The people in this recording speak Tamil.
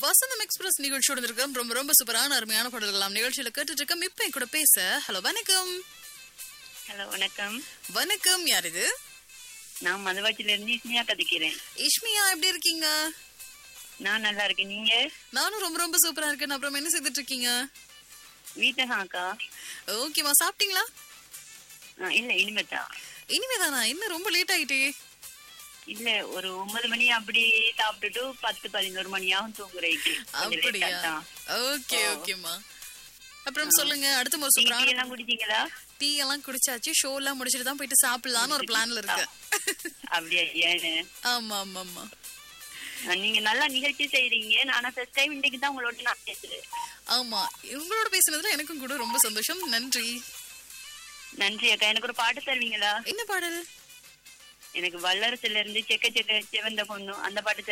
வசந்தம் எக்ஸ்பிரஸ் நிகழ்ச்சியோட இருக்கோம் ரொம்ப ரொம்ப சூப்பரான அருமையான பாடல்களாம் நிகழ்ச்சியில கேட்டுட்டு இருக்கோம் இப்ப என் கூட பேச ஹலோ வணக்கம் ஹலோ வணக்கம் வணக்கம் யார் இது நான் மதுவாச்சில இருந்து இஸ்மியா கதைக்கிறேன் இஷ்மியா எப்படி இருக்கீங்க நான் நல்லா இருக்கேன் நீங்க நானும் ரொம்ப ரொம்ப சூப்பரா இருக்கேன் அப்புறம் என்ன செய்துட்டு இருக்கீங்க வீட்டுல அக்கா ஓகேமா சாப்பிட்டீங்களா ஆ, இல்ல இனிமேட்டா இனிமேதானா என்ன ரொம்ப லேட் ஆயிட்டே இல்ல ஒரு ஒன்பது மணி அப்படி சாப்பிட்டுட்டு பத்து பதினோரு மணியாகும் தூங்குறதுக்கு கொஞ்சம் late அப்படியா ஆதான். ஓகே ஓகேமா அப்புறம் சொல்லுங்க அடுத்த முறை நீங்க சூப்பரான டீ எல்லாம் குடிச்சீங்களா டீ எல்லாம் குடிச்சாச்சு ஷோ எல்லாம் முடிச்சிட்டு தான் போயிட்டு சாப்பிடலாம்னு ஒரு பிளான்ல இருக்கு அப்படியா ஏன்னு ஆமா ஆமா ஆமா ஆ, நீங்க நல்லா நிகழ்ச்சி செய்றீங்க நானா ஃபர்ஸ்ட் டைம் இன்னைக்கு தான் உங்களோட நான் பேசுறேன் ஆமா உங்களோட பேசுனதுல எனக்கும் கூட ரொம்ப சந்தோஷம் நன்றி நன்றி அக்கா எனக்கு ஒரு பாட்டு தருவீங்களா என்ன பாடல் எனக்கு வல்லரசுல இருந்து செக்க செக்க சிவந்த பொண்ணு அந்த பாட்டு